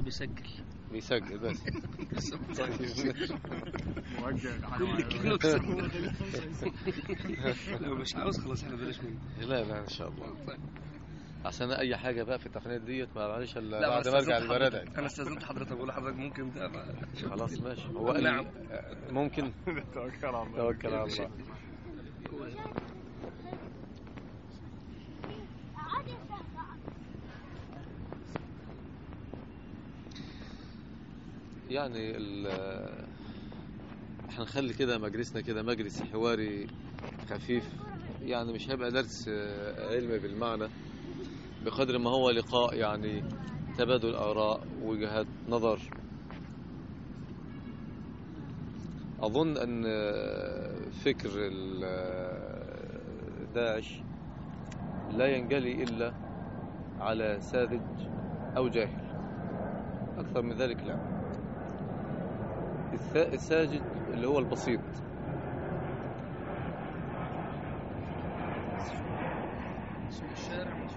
بيسجل بيسجل بس موجه كل كيلو بيسجل. لو مش عاوز خلاص احنا بلاش منه لا لا ان شاء الله عشان اي حاجه بقى في التقنيات ديت ما بعملش الا لا بعد أنا ما ارجع استأذنت البلد حضرتك- انا استاذنت حضرتك بقول لحضرتك ممكن ده ما- خلاص ماشي هو قال نعم. لي آه، ممكن توكل على الله توكل على الله يعني ال احنا نخلي كده مجلسنا كده مجلس حواري خفيف يعني مش هيبقى درس آه، علمي بالمعنى بقدر ما هو لقاء يعني تبادل آراء وجهات نظر أظن أن آه، فكر ال- آه، داعش لا ينجلي إلا على ساذج أو جاهل أكثر من ذلك لا الثا- الساجد اللي هو البسيط اسم الشارع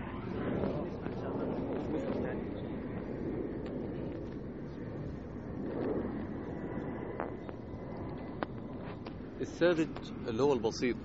الساذج اللي هو البسيط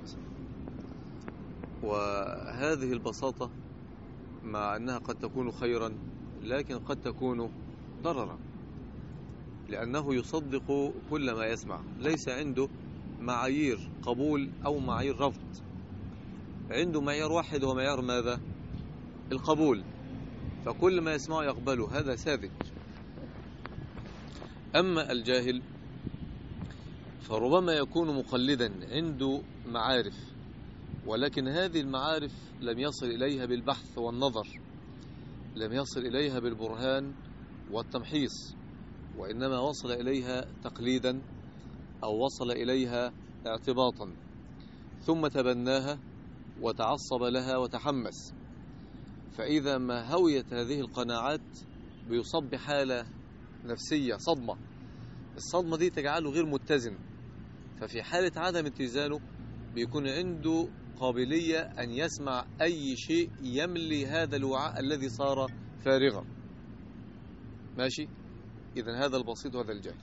وهذه البساطة مع أنها قد تكون خيرا لكن قد تكون ضررا لأنه يصدق كل ما يسمع ليس عنده معايير قبول أو معايير رفض عنده معيار واحد هو معيار ماذا القبول فكل ما يسمعه يقبله هذا ساذج أما الجاهل فربما يكون مقلدا عنده معارف ولكن هذه المعارف لم يصل إليها بالبحث والنظر لم يصل إليها بالبرهان والتمحيص وإنما وصل إليها تقليدا أو وصل إليها اعتباطا ثم تبناها وتعصب لها وتحمس فإذا ما هويت هذه القناعات بيصاب بحالة نفسية صدمة الصدمة دي تجعله غير متزن ففي حالة عدم اتزانه بيكون عنده قابلية أن يسمع أي شيء يملي هذا الوعاء الذي صار فارغا ماشي إذا هذا البسيط وهذا الجاهل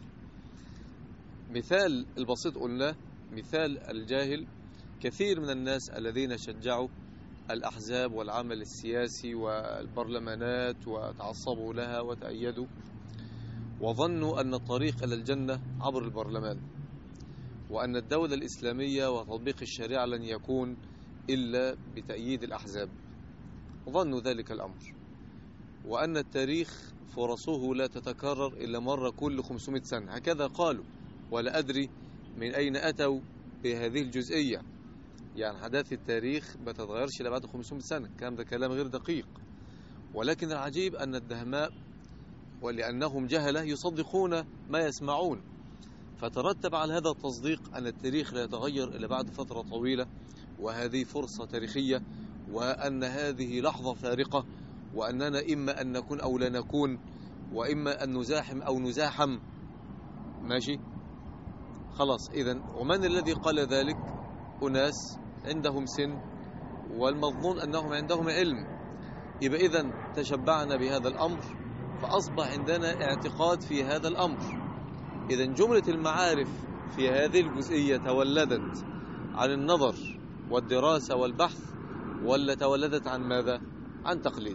مثال البسيط قلناه مثال الجاهل كثير من الناس الذين شجعوا الأحزاب والعمل السياسي والبرلمانات وتعصبوا لها وتأيدوا وظنوا أن الطريق إلى الجنة عبر البرلمان وأن الدولة الإسلامية وتطبيق الشريعة لن يكون إلا بتأييد الأحزاب ظنوا ذلك الأمر وأن التاريخ فرصه لا تتكرر إلا مرة كل 500 سنة هكذا قالوا ولا أدري من أين أتوا بهذه الجزئية يعني حداث التاريخ ما تتغيرش إلا بعد 500 سنة الكلام ده كلام غير دقيق ولكن العجيب أن الدهماء ولأنهم جهلة يصدقون ما يسمعون فترتب على هذا التصديق أن التاريخ لا يتغير إلا بعد فترة طويلة وهذه فرصة تاريخية وأن هذه لحظة فارقة وأننا إما أن نكون أو لا نكون وإما أن نزاحم أو نزاحم ماشي خلاص إذا ومن الذي قال ذلك أناس عندهم سن والمظنون أنهم عندهم علم يبقى إذا تشبعنا بهذا الأمر فأصبح عندنا اعتقاد في هذا الأمر إذا جملة المعارف في هذه الجزئية تولدت عن النظر والدراسة والبحث ولا تولدت عن ماذا؟ عن تقليد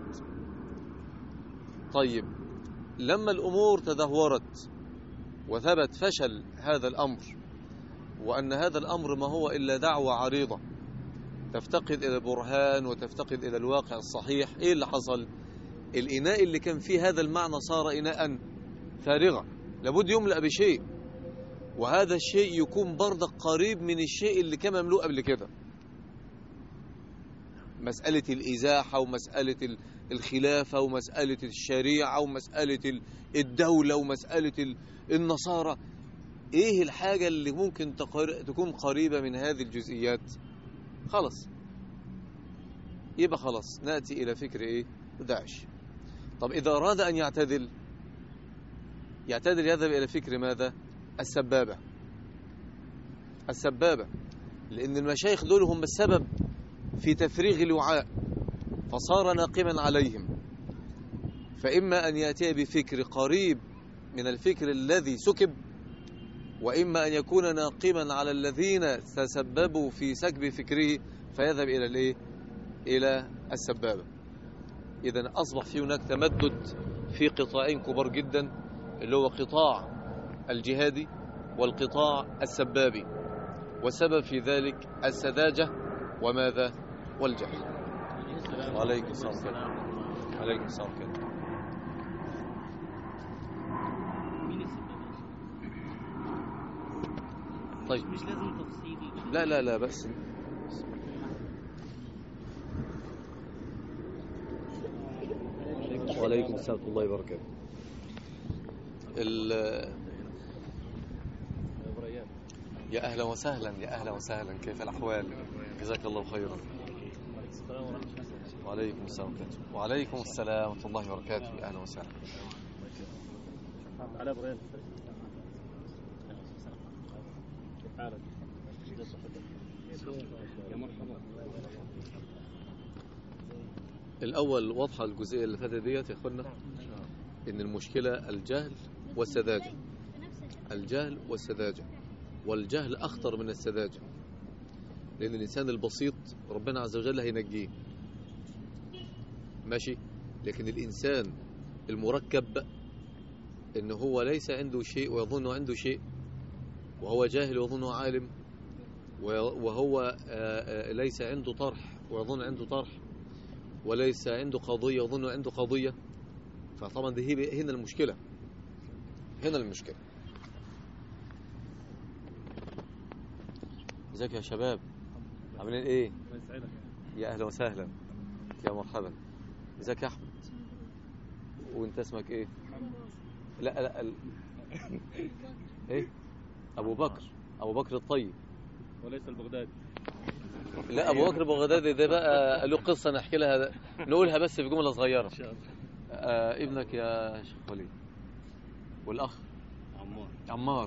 طيب لما الأمور تدهورت وثبت فشل هذا الأمر وأن هذا الأمر ما هو إلا دعوة عريضة تفتقد إلى البرهان وتفتقد إلى الواقع الصحيح إيه اللي حصل؟ الإناء اللي كان فيه هذا المعنى صار إناء فارغا لابد يملأ بشيء وهذا الشيء يكون برضك قريب من الشيء اللي كان مملوء قبل كده مسألة الإزاحة ومسألة ال- الخلافة ومسألة الشريعة ومسألة ال- الدولة ومسألة ال- النصارى إيه الحاجة اللي ممكن تقر- تكون قريبة من هذه الجزئيات خلاص يبقى خلاص نأتي إلى فكر إيه داعش طب إذا أراد أن يعتدل يعتدل يذهب إلى فكر ماذا السبابة السبابة لأن المشايخ دول هم السبب في تفريغ الوعاء فصار ناقما عليهم فإما أن يأتي بفكر قريب من الفكر الذي سكب وإما أن يكون ناقما على الذين تسببوا في سكب فكره فيذهب إلى الإيه؟ إلى السبابة إذا أصبح في هناك تمدد في قطاعين كبار جدا اللي هو قطاع الجهادي والقطاع السبابي والسبب في ذلك السذاجة وماذا والجهل وعليكم السلام ورحمة عليكم السلام ورحمة مين السبب طيب مش لازم تفصيلي لا لا لا بس وعليكم السلام ورحمة الله وبركاته ال- يا أهلا وسهلا يا أهلا وسهلا كيف الأحوال جزاك الله خيرا وعليكم السلام ورحمة الله وعليكم السلام ورحمة الله وبركاته يا أهلا وسهلا على ابراهيم كيف حالك؟ يا مرحبا الأول واضحة الجزئية اللي فاتت ديت يا أخوانا إن المشكلة الجهل والسذاجة الجهل والسذاجة والجهل أخطر من السذاجة لأن الإنسان البسيط ربنا عز وجل هينجيه ماشي لكن الإنسان المركب إن هو ليس عنده شيء ويظن عنده شيء وهو جاهل ويظنه عالم وهو آه، آه، ليس عنده طرح ويظن عنده طرح وليس عنده قضية وظن عنده قضية فطبعا دي هي هنا المشكلة هنا المشكلة ازيك يا شباب عاملين ايه الله يسعدك يا اهلا وسهلا يا مرحبا ازيك يا احمد وانت اسمك ايه لا لا ال... ايه ابو بكر ابو بكر الطيب وليس البغدادي لا ابو بكر بغدادي ده بقى له قصه نحكي لها نقولها بس في جمله صغيره ان شاء الله آه ابنك يا شيخ وليد والاخ عمار عمار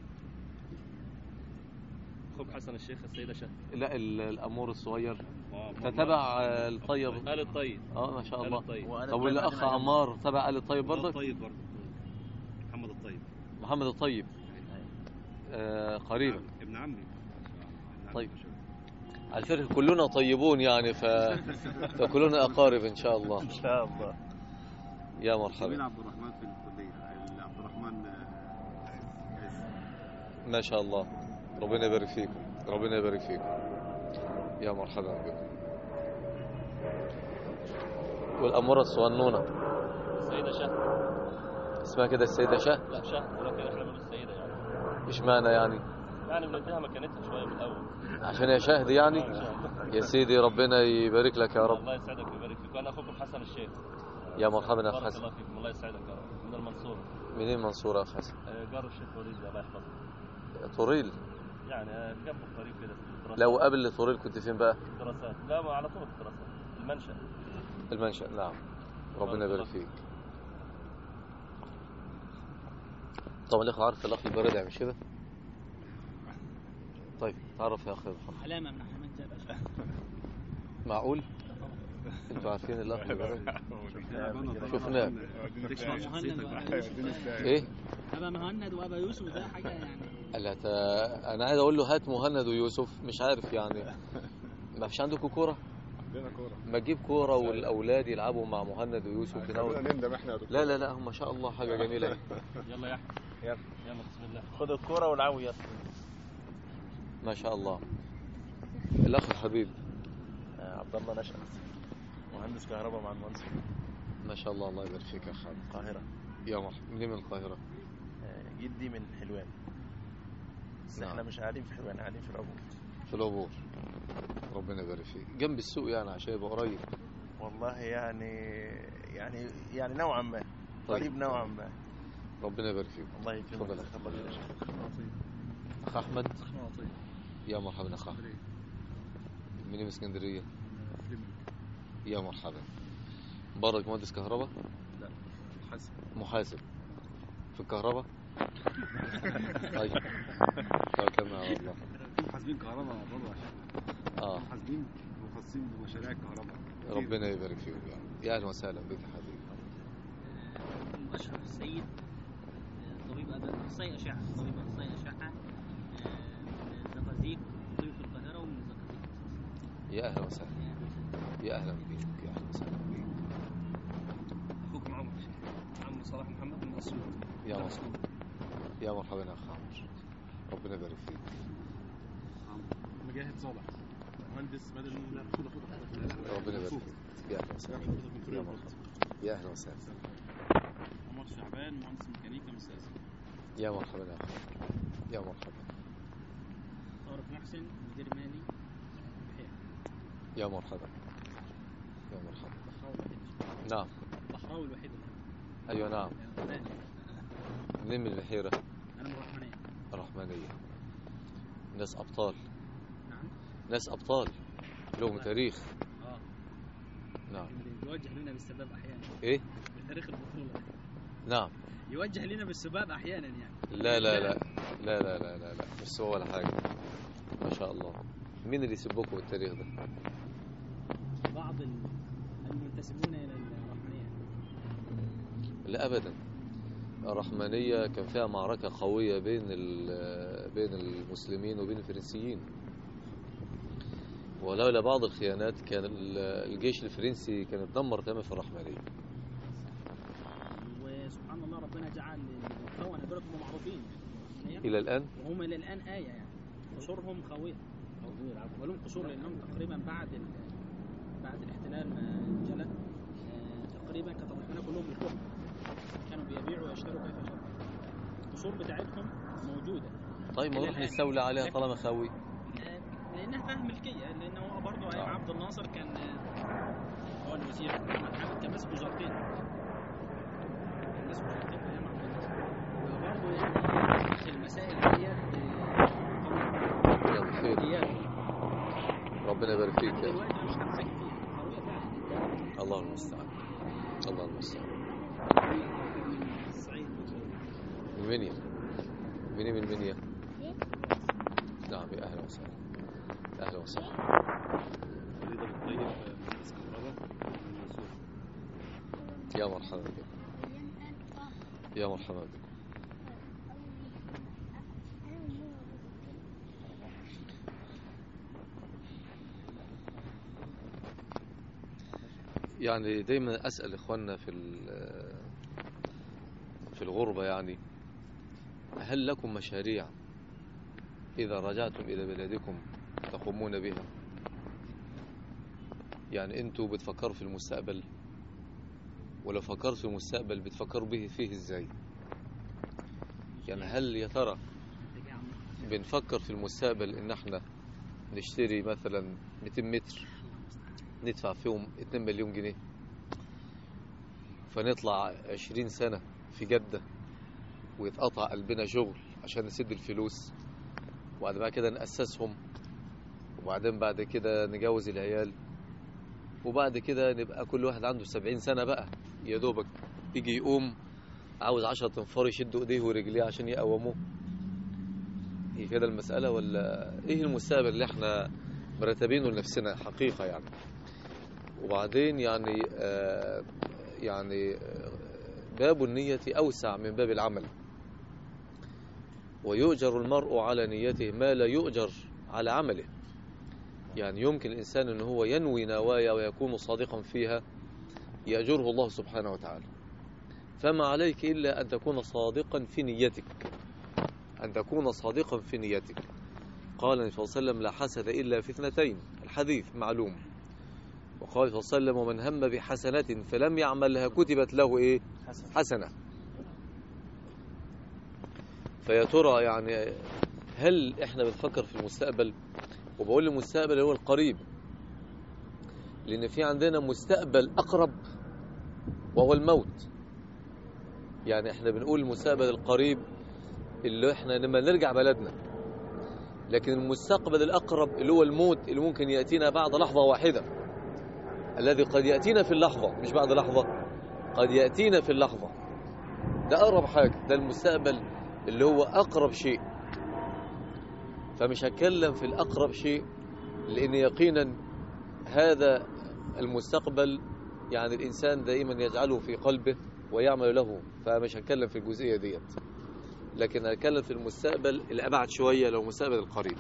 اخوك حسن الشيخ السيده شهد لا ال- الامور الصغير آه، تتبع آه، الطيب آل الطيب اه ما شاء آل الله الطيب طب والاخ عمار تبع ال الطيب آل برضك الطيب برضه محمد الطيب محمد الطيب آه قريبا ابن عمي ابن عمي طيب. بشوي. على فكره كلنا طيبون يعني ف... فكلنا اقارب ان شاء الله ان شاء الله يا جميل مرحبا عبد الرحمن في الكلية عبد الرحمن ما شاء الله ربنا يبارك فيكم ربنا يبارك فيكم يا مرحبا بكم والأمورة الصغنونة السيده شهد اسمها كده السيدة شه لا شهد ولكن احنا بنقول السيده يعني ايش معنى يعني يعني بنديها مكانتها شويه من الاول عشان يا شهد يعني ان شاء الله يا سيدي ربنا يبارك لك يا رب الله يسعدك ويبارك فيك وانا اخوكم حسن الشيخ يا مرحبا يا أخ بارك حسن الله فيكم الله يسعدك يا رب من المنصورة منين منصورة يا أخ حسن آه، جار الشيخ وليد الله يحفظه طريل يعني آه، جنب الطريق كده في الدراسات لو قبل طريل كنت فين بقى الدراسات لا ما على طول في الدراسات المنشأ المنشأ نعم ربنا يبارك فيك طبعا الأخوة عارف الأخ البرادعي مش كده طيب تعرف يا أخي محمد علامة من علامات جاب معقول انتوا عارفين الأخ البرادعي شفناه مهند وأبا يوسف ايه أبا مهند وأبا يوسف ده حاجة يعني قال هت... انا عايز اقول له هات مهند ويوسف مش عارف يعني ما فيش عندكم كوره عندنا كوره ما تجيب كوره والاولاد يلعبوا مع مهند ويوسف كده خلونا نندم احنا يا دكتور لا لا لا ما شاء الله حاجه جميله أهي. يلا يا احمد يلا. يلا بسم الله خد الكرة والعو يا ما شاء الله الاخ الحبيب عبد الله نشأت مهندس كهرباء مع المهندس ما شاء الله الله يبارك فيك يا خالد القاهرة يا مرحبا منين من القاهره آه، جدي من حلوان بس نعم. احنا مش قاعدين في حلوان قاعدين في العبور في العبور ربنا يبارك فيك جنب السوق يعني عشان يبقى قريب والله يعني يعني يعني نوعا ما طيب. قريب نوعا ما ربنا يبارك فيك الله يكرمك تفضل. تفضل يا شيخ اخ احمد يا مرحبا اخ احمد منين من اسكندريه يا مرحبا برك مهندس كهرباء حسن محاسب في الكهرباء طيب توكلنا على الله محاسبين كهرباء برضه عشان اه محاسبين مخصصين بمشاريع الكهرباء ربنا يبارك فيهم يعني يا اهلا وسهلا بك يا حبيبي أشرف السيد آه، طبيب أب- أخصائي أشعة طبيب أخصائي أشعة آه، من الزقازيق طبيب في القاهرة ومن الزقازيق يا اهلا وسهلا يعني يا اهلا بك يا اهلا وسهلا بك اخوكم عمرو عمرو صلاح محمد من اسيوط يا مرحبا يا مرحبا يا اخ عمرو ربنا يبارك فيك مجاهد صالح مهندس مدني لا خد خد ربنا يبارك فيك يا اهلا وسهلا يا مرحبا يا اهلا وسهلا عمر شعبان مهندس ميكانيكا من ساسي يا مرحبا يا اخ يا مرحبا طارق محسن مدير مالي بحيرة يا مرحبا يا مرحبا البحراوي الوحيد نعم البحراوي الوحيد اللي ايوه نعم ثاني منين من البحيره أنا من الرحمنية الرحمنيه ناس ابطال نعم ناس ابطال لهم تاريخ اه نعم يوجه لنا بالسباب أحيانا ايه بتاريخ البطولة نعم يوجه لنا بالسباب أحيانا يعني لا لا لا لا لا لا لا, لا. مش سوى ولا حاجه ما شاء الله مين اللي يسبكوا التاريخ ده بعض ال- المنتسبون إلى الرحمنية لا ابدا الرحمنيه كان فيها معركه قويه بين ال- بين المسلمين وبين الفرنسيين ولولا بعض الخيانات كان ال- الجيش الفرنسي كان اتدمر تماما في الرحمنيه وسبحان الله ربنا جعل الخونة دول هم معروفين الى الان وهم إلى الآن آية يعني قصورهم خاوية ولهم قصور لأنهم تقريبا بعد ال... بعد الاحتلال ما انجلى آه، تقريبا كانت الرحمنة كلهم بالكفر كانوا بيبيعوا ويشتروا كيف شاء القصور بتاعتهم موجودة طيب ما إلى نروح الآن. نستولى عليها طالما خاوي آه، لأنها فيها ملكية لأنه هو برضه أيام عبد الناصر كان آه، هو الوزير محمد حامد كان ماسك وزارتين كان ماسك وزارتين في أيام عبد الناصر وبرضه يعني في المسائل ديت يلا خير ديات ربنا يبارك فيك يا دلوقتي مش هتسكت فيها قوية فعلا الله المستعان الله المستعان من الصعيد من منيا مني من منيا نعم يا اهلا وسهلا اهلا وسهلا فريدة الطيب مهندس كهرباء من منصور يا مرحبا بك يا مرحبا بك يعني دايما اسال اخواننا في ال- في الغربه يعني هل لكم مشاريع اذا رجعتم الى بلادكم تقومون بها يعني انتوا بتفكروا في المستقبل ولو فكرت في المستقبل بتفكروا به فيه ازاي يعني هل يا ترى بنفكر في المستقبل ان احنا نشتري مثلا 200 متر ندفع فيهم 2 مليون جنيه فنطلع 20 سنة في جدة ويتقطع قلبنا شغل عشان نسد الفلوس وبعد ما كده نأسسهم وبعدين بعد كده نجوز العيال وبعد كده نبقى كل واحد عنده 70 سنة بقى يا دوبك يجي يقوم عاوز 10 تنفار يشدوا ايديه ورجليه عشان يقوموه هي كده المسألة ولا ايه المستقبل اللي احنا مرتبينه لنفسنا حقيقة يعني وبعدين يعني آه يعني آه باب النية أوسع من باب العمل ويؤجر المرء على نيته ما لا يؤجر على عمله يعني يمكن الإنسان أن هو ينوي نوايا ويكون صادقا فيها يأجره الله سبحانه وتعالى فما عليك إلا أن تكون صادقا في نيتك أن تكون صادقا في نيتك قال النبي صلى الله عليه وسلم لا حسد إلا في اثنتين الحديث معلوم وقال صلى الله عليه وسلم ومن هم بحسنة فلم يعملها كتبت له إيه حسنة فيا ترى يعني هل احنا بنفكر في المستقبل وبقول المستقبل هو القريب لأن في عندنا مستقبل أقرب وهو الموت يعني احنا بنقول المستقبل القريب اللي احنا لما نرجع بلدنا لكن المستقبل الأقرب اللي هو الموت اللي ممكن يأتينا بعد لحظة واحدة الذي قد يأتينا في اللحظة مش بعد لحظة قد يأتينا في اللحظة ده أقرب حاجة ده المستقبل اللي هو أقرب شيء فمش هتكلم في الأقرب شيء لأن يقينا هذا المستقبل يعني الإنسان دائما يجعله في قلبه ويعمل له فمش هتكلم في الجزئية ديت لكن هتكلم في المستقبل الأبعد شوية لو المستقبل القريب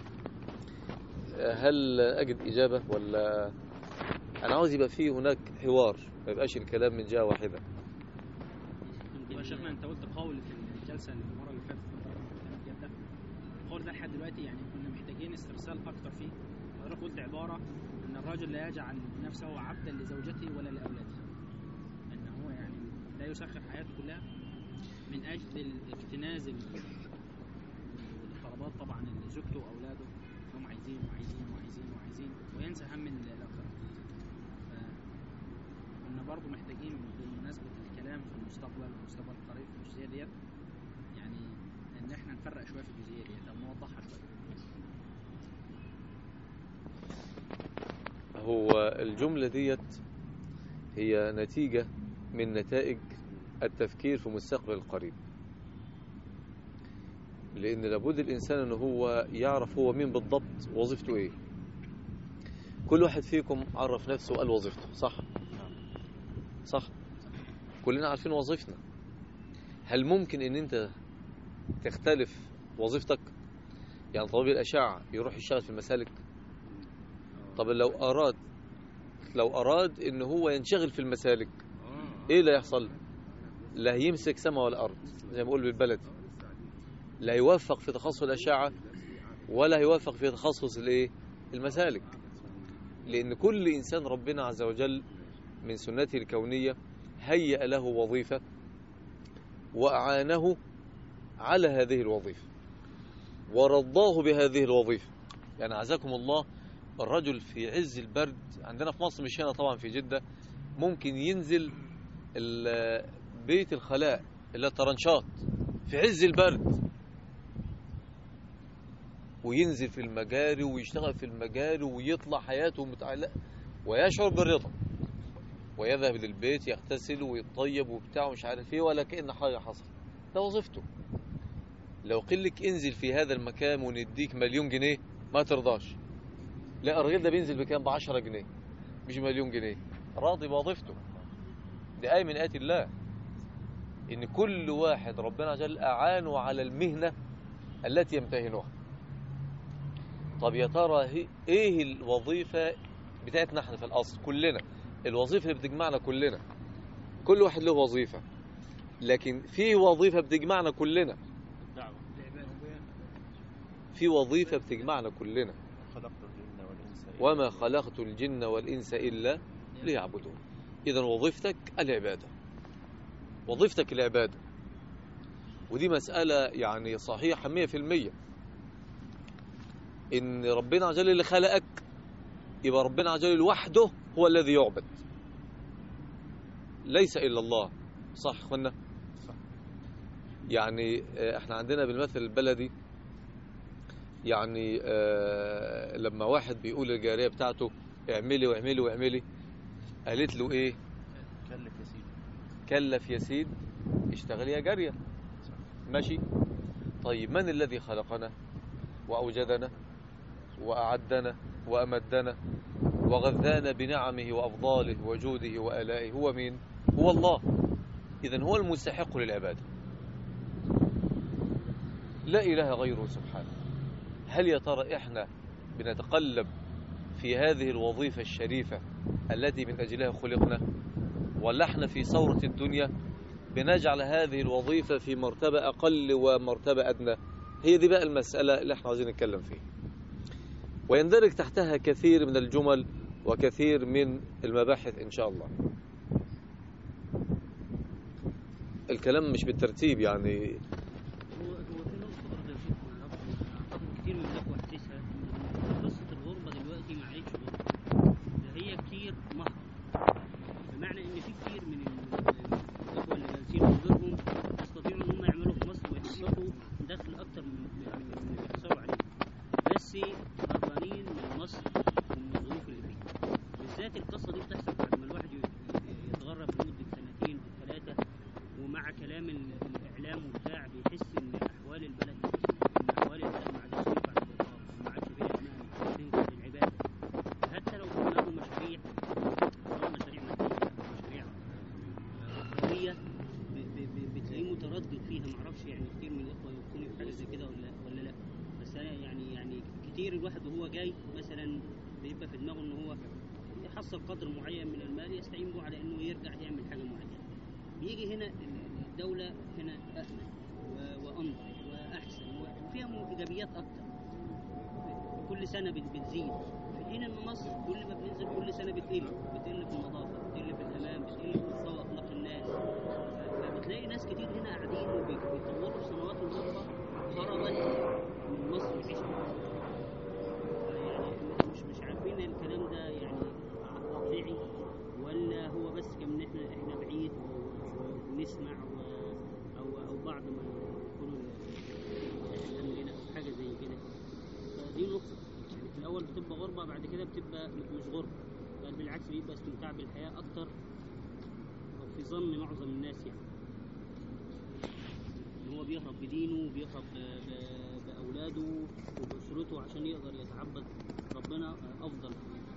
هل أجد إجابة ولا أنا عاوز يبقى فيه هناك حوار ما يبقاش الكلام من جهة واحدة يا شيخنا انت قلت قول في الجلسه اللي المره اللي فاتت كنت بتكلم فيها ده القول ده لحد دلوقتي يعني كنا محتاجين استرسال اكتر فيه حضرتك قلت عباره ان الرجل لا يجعل نفسه عبدا لزوجته ولا لاولاده ان هو يعني لا يسخر حياته كلها من اجل الاكتناز ال- والطلبات طبعا اللي زوجته واولاده هم عايزين وعايزين وعايزين وعايزين وينسى هم الاخره ف- كنا برضو محتاجين بمناسبة الكلام في المستقبل المستقبل القريب في الجزئية ديت يعني ان احنا نفرق شوية في الجزئية ديت او نوضحها شوية هو الجملة ديت هي نتيجة من نتائج التفكير في المستقبل القريب لأن لابد الإنسان أنه هو يعرف هو مين بالضبط وظيفته إيه كل واحد فيكم عرف نفسه وقال وظيفته صح صح كلنا عارفين وظيفتنا هل ممكن ان انت تختلف وظيفتك يعني طبيب الأشعة يروح يشتغل في المسالك طب لو أراد لو أراد إن هو ينشغل في المسالك إيه اللي يحصل؟ لا هيمسك سما ولا أرض زي ما بقول بالبلد لا يوفق في تخصص الأشعة ولا يوفق في تخصص الإيه؟ المسالك لأن كل إنسان ربنا عز وجل من سنته الكونية هيأ له وظيفة وأعانه على هذه الوظيفة ورضاه بهذه الوظيفة يعني عزكم الله الرجل في عز البرد عندنا في مصر مش هنا طبعا في جدة ممكن ينزل ال- بيت الخلاء اللي هي الطرنشات في عز البرد وينزل في المجاري ويشتغل في المجاري ويطلع حياته متعلقة ويشعر بالرضا ويذهب للبيت يغتسل ويطيب وبتاع ومش عارف ايه ولا كأن حاجة حصل ده وظيفته لو قل لك انزل في هذا المكان ونديك مليون جنيه ما ترضاش لا الراجل ده بينزل بكام ب 10 جنيه مش مليون جنيه راضي بوظيفته دي آية من آيات الله إن كل واحد ربنا جل أعانه على المهنة التي يمتهنها طب يا ترى هي- إيه الوظيفة بتاعتنا احنا في الأصل كلنا الوظيفة اللي بتجمعنا كلنا كل واحد له وظيفة لكن في وظيفة بتجمعنا كلنا دعوة في وظيفة بتجمعنا كلنا خلقت الجن والإنس إلا وما خلقت الجن والإنس إلا ليعبدون إذا وظيفتك العبادة وظيفتك العبادة ودي مسألة يعني صحيحة مية في المية إن ربنا عز وجل اللي خلقك يبقى ربنا عز وجل وحده هو الذي يعبد ليس إلا الله صح اخوانا يعني آه، احنا عندنا بالمثل البلدي يعني آه، لما واحد بيقول للجارية بتاعته اعملي واعملي واعملي قالت له ايه كلف يا سيدي كلف يا سيد اشتغل يا جارية ماشي طيب من الذي خلقنا وأوجدنا وأعدنا وأمدنا وغذانا بنعمه وأفضاله وجوده وآلائه هو مين هو الله إذن هو المستحق للعبادة لا إله غيره سبحانه هل يا ترى إحنا بنتقلب في هذه الوظيفة الشريفة التي من أجلها خلقنا ولا احنا في ثورة الدنيا بنجعل هذه الوظيفة في مرتبة أقل ومرتبة أدنى هي دي بقى المسألة اللي احنا عايزين نتكلم فيها ويندرج تحتها كثير من الجمل وكثير من المباحث إن شاء الله الكلام مش بالترتيب يعني هو هو في نقطة برضه يا شيخ أعتقد كتير من الإخوة حاسسها إن قصة الغربة دلوقتي ما عادش غربة ده هي كتير مهرب بمعنى إن في كتير من ال- الإخوة اللي جالسين وغيرهم يستطيعوا إن هم يعملوا في مصر ويحصلوا دخل أكتر من من من اللي بيحصلوا عليه بس هربانين من مصر ومن الظروف اللي فيها بالذات القصة دي بتحصل بعد ما الواحد ي- ي- يتغرب لمدة سنتين أو ثلاثة ومع كلام ال- الإعلام وبتاع بيحس إن أحوال البلد إن أحوال البلد ما عادش تنفع للإطلاق وما عادش فيها أمان تنفع للعبادة حتى لو كنا له مشاريع سواء مشاريع مادية أو مشاريع أخروية فيها معرفش يعني كتير من الاخوه يفتوني في حاجه زي كده ولا ولا لا بس انا يعني يعني كتير الواحد وهو جاي مثلا بيبقى في دماغه ان هو يحصل قدر معين من المال يستعين به على انه يرجع يعمل حاجه معينه بيجي هنا الدوله هنا امن و- وانظف واحسن و- وفيها م- ايجابيات اكتر كل سنه بت- بتزيد في حين ان مصر كل ما بننزل كل سنه بتقل بتقل في النظافه بتقل في الامان بتقل في مستوى اخلاق الناس فبتلاقي ناس كتير هنا قاعدين وبيطوروا في سنوات الغربه هربا من مصر ويعيشوا في مصر. يعني مش مش عارفين الكلام ده يعني طبيعي ولا هو بس كمان احنا احنا بعيد و- ونسمع و- او او بعض ما يكونوا الاعلام لنا او حاجه زي كده فدي نقطه يعني في الاول بتبقى غربه بعد كده بتبقى م- مش غربه بل بالعكس بيبقى استمتاع بالحياه اكتر او في ظن معظم الناس يعني ان هو بيهرب بدينه وبيهرب ب- ب- باولاده وباسرته عشان يقدر يتعبد ربنا افضل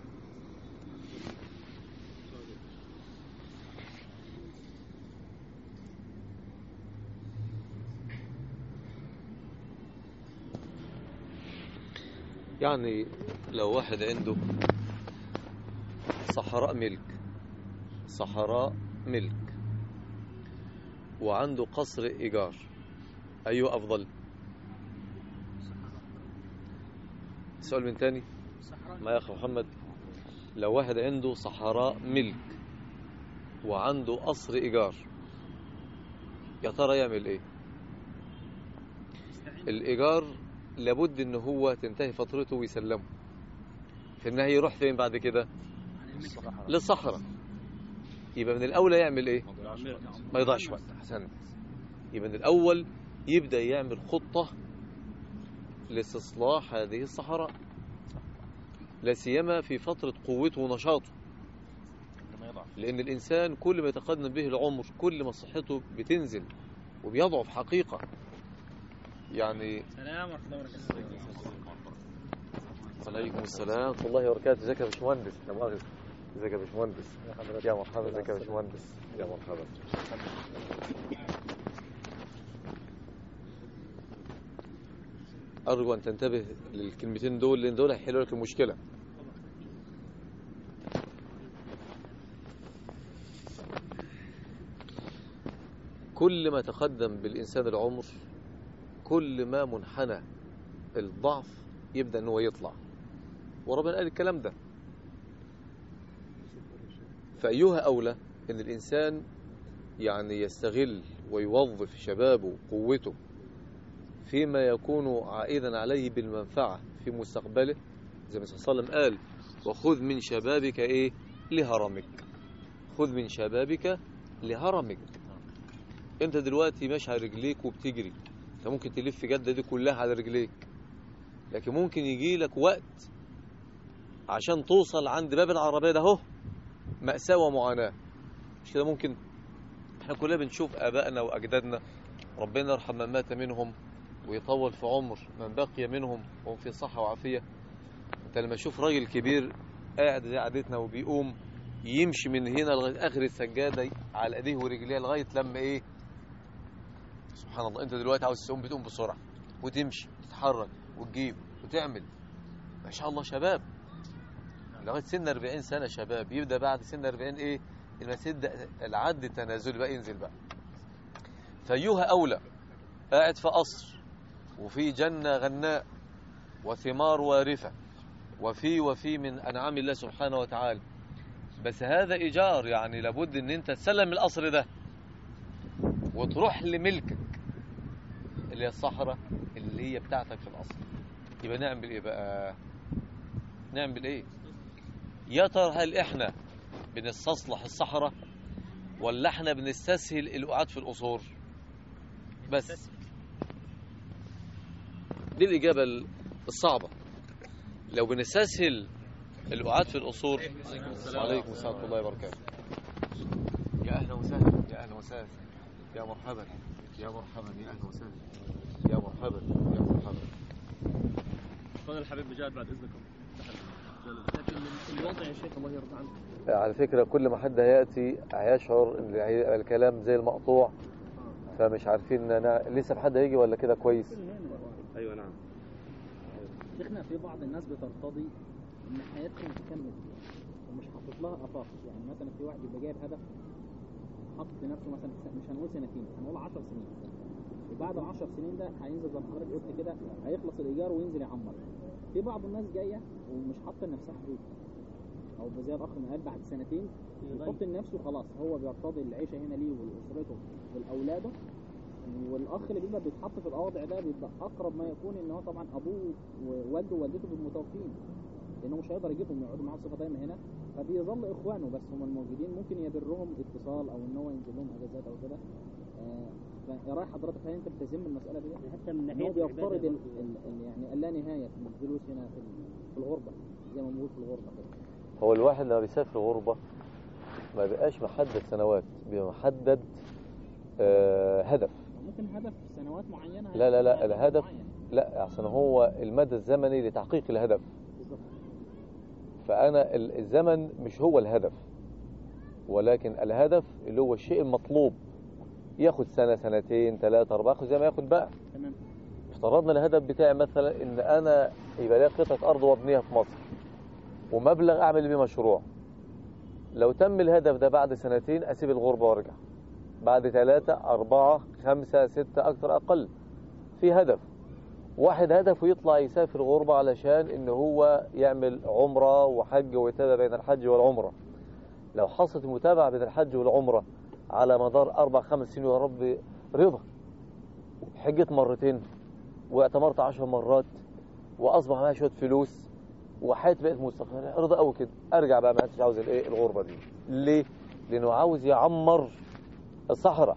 يعني لو واحد عنده صحراء ملك صحراء ملك وعنده قصر إيجار أيوه أفضل سؤال من تاني صحراء ما يا أخي محمد لو واحد عنده صحراء ملك وعنده قصر إيجار يا ترى يعمل إيه يستعين الإيجار لابد إن هو تنتهي فترته ويسلمه في النهاية يروح فين بعد كده عن الملك للصحراء يبقى من الأولى يعمل إيه ملك. ما يضيعش وقت أحسنت يبقى من الأول يبدأ يعمل خطة لاستصلاح هذه الصحراء لا سيما في فترة قوته ونشاطه لما يضعف لأن الإنسان كل ما يتقدم به العمر كل ما صحته بتنزل وبيضعف حقيقة يعني سلام ورحمه الله وبركاته وعليكم السلام ورحمة الله وبركاته ازيك يا باشمهندس لا مؤاخذة ازيك يا باشمهندس يا مرحبا ازيك يا باشمهندس يا مرحبا أرجو أن تنتبه للكلمتين دول لأن دول هيحلوا لك المشكلة كل ما تقدم بالإنسان العمر كل ما منحنى الضعف يبدأ أنه يطلع وربنا قال الكلام ده فأيها أولى أن الإنسان يعني يستغل ويوظف شبابه قوته فيما يكون عائدا عليه بالمنفعة في مستقبله زي ما صلى الله عليه وسلم قال وخذ من شبابك إيه لهرمك خذ من شبابك لهرمك انت دلوقتي ماشي على رجليك وبتجري انت ممكن تلف جدة دي كلها على رجليك لكن ممكن يجي لك وقت عشان توصل عند باب العربية ده اهو مأساة ومعاناة مش كده ممكن احنا كلنا بنشوف آبائنا وأجدادنا ربنا يرحم من مات منهم ويطول في عمر من بقي منهم وهم في صحة وعافية انت لما تشوف راجل كبير قاعد زي قعدتنا وبيقوم يمشي من هنا لغاية آخر السجادة على ايديه ورجليه لغاية لما ايه سبحان الله انت دلوقتي عاوز تقوم بتقوم بسرعة وتمشي وتتحرك وتجيب وتعمل ما شاء الله شباب لغايه سن 40 سنه شباب يبدا بعد سن 40 ايه المسد العد التنازلي بقى ينزل بقى فايها اولى قاعد في قصر وفي جنه غناء وثمار وارفه وفي وفي من انعام الله سبحانه وتعالى بس هذا ايجار يعني لابد ان انت تسلم القصر ده وتروح لملكك اللي هي الصحراء اللي هي بتاعتك في الاصل يبقى نعمل ايه بقى نعمل ايه يا ترى هل احنا بنستصلح الصحراء ولا احنا بنستسهل القعاد في القصور بس دي الاجابه ال- الصعبه لو بنستسهل القعاد في القصور وعليكم السلام ورحمه الله وبركاته يا اهلا وسهلا يا اهلا وسهلا يا مرحبا يا مرحبا يا اهلا وسهلا يا مرحبا يا مرحبا اخونا الحبيب مجاهد بعد اذنكم لكن الوضع يا شيخ الله يرضى عنك على فكرة كل ما حد هيأتي هيشعر ان الكلام زي المقطوع فمش عارفين أنا لسه في حد هيجي ولا كده كويس ايوه نعم شيخنا في بعض الناس بترتضي ان حياتهم تكمل ومش حاطط لها افاق يعني مثلا في واحد يبقى جايب هدف حاطط لنفسه مثلا س- مش هنقول سنتين هنقول 10 سنين وبعد ال 10 سنين ده هينزل زي ما حضرتك قلت كده هيخلص الايجار وينزل يعمر في بعض الناس جايه ومش حاطه لنفسها حدود او زي الاخ ما قال بعد سنتين يحط لنفسه خلاص هو بيرتضي العيشه هنا ليه ولاسرته ولاولاده والاخ اللي بيبقى بيتحط في الوضع ده بيبقى اقرب ما يكون ان هو طبعا ابوه ووالده ووالدته بيبقوا متوفين لانه مش هيقدر يجيبهم يقعدوا معاه بصفه دايما هنا فبيظل اخوانه بس هم الموجودين ممكن يبرهم اتصال او ان هو ينزل لهم اجازات او كده آه، فايه راي حضرتك هل انت بتزم المساله دي؟ حتى من ان هو ناحيه بيفترض ال- العبادة ال- ال- يعني اللا نهايه في الجلوس هنا في ال- في الغربه زي ما بنقول في الغربه كده هو الواحد لما بيسافر غربة ما بيبقاش محدد سنوات بيبقى محدد آه هدف ممكن هدف سنوات معينه لا لا لا هيكون هدف الهدف معين. لا عشان هو المدى الزمني لتحقيق الهدف بالظبط فأنا ال- الزمن مش هو الهدف ولكن الهدف اللي هو الشيء المطلوب ياخد سنة سنتين ثلاثة أربعة ياخد زي ما ياخد بقى تمام افترضنا الهدف بتاعي مثلا ان انا يبقى لي قطعة ارض وابنيها في مصر ومبلغ اعمل بيه مشروع لو تم الهدف ده بعد سنتين اسيب الغربة وارجع بعد ثلاثة أربعة خمسة ستة أكثر أقل في هدف واحد هدفه يطلع يسافر غربة علشان إن هو يعمل عمرة وحج ويتابع بين الحج والعمرة لو حصلت متابعة بين الحج والعمرة على مدار أربع خمس سنين يا رب رضا حجت مرتين واعتمرت عشر مرات وأصبح معايا شوية فلوس وحياتي بقت مستقرة رضا قوي كده أرجع بقى ما عادش عاوز الإيه الغربة دي ليه؟ لأنه عاوز يعمر الصحراء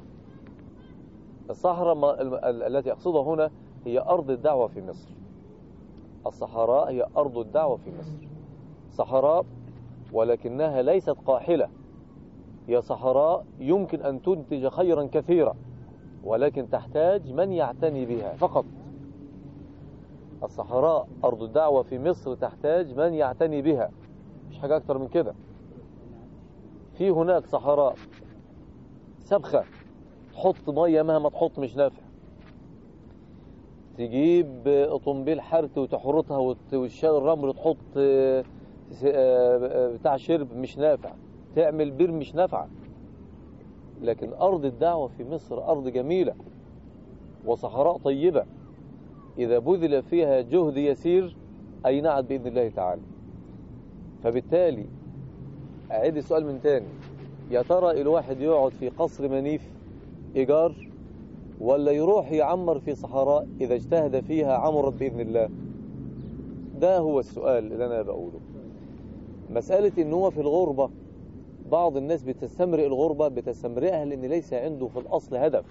الصحراء ما- ال- ال- التي أقصدها هنا هي أرض الدعوة في مصر الصحراء هي أرض الدعوة في مصر صحراء ولكنها ليست قاحلة هي صحراء يمكن أن تنتج خيرا كثيرا ولكن تحتاج من يعتني بها فقط الصحراء أرض الدعوة في مصر تحتاج من يعتني بها مش حاجة أكتر من كده في هناك صحراء سبخة تحط مية مهما تحط مش نافع تجيب طنبيل حرث وتحرطها وت- وتشغل الرمل وتحط آه، س- آه، بتاع شرب مش نافع تعمل بير مش نافعة لكن أرض الدعوة في مصر أرض جميلة وصحراء طيبة إذا بذل فيها جهد يسير أينعت بإذن الله تعالى فبالتالي أعيد السؤال من تاني يا ترى الواحد يقعد في قصر منيف إيجار ولا يروح يعمر في صحراء إذا اجتهد فيها عمرت بإذن الله ده هو السؤال اللي أنا بقوله مسألة إن هو في الغربة بعض الناس بتستمرئ الغربة بتستمرئها لأن ليس عنده في الأصل هدف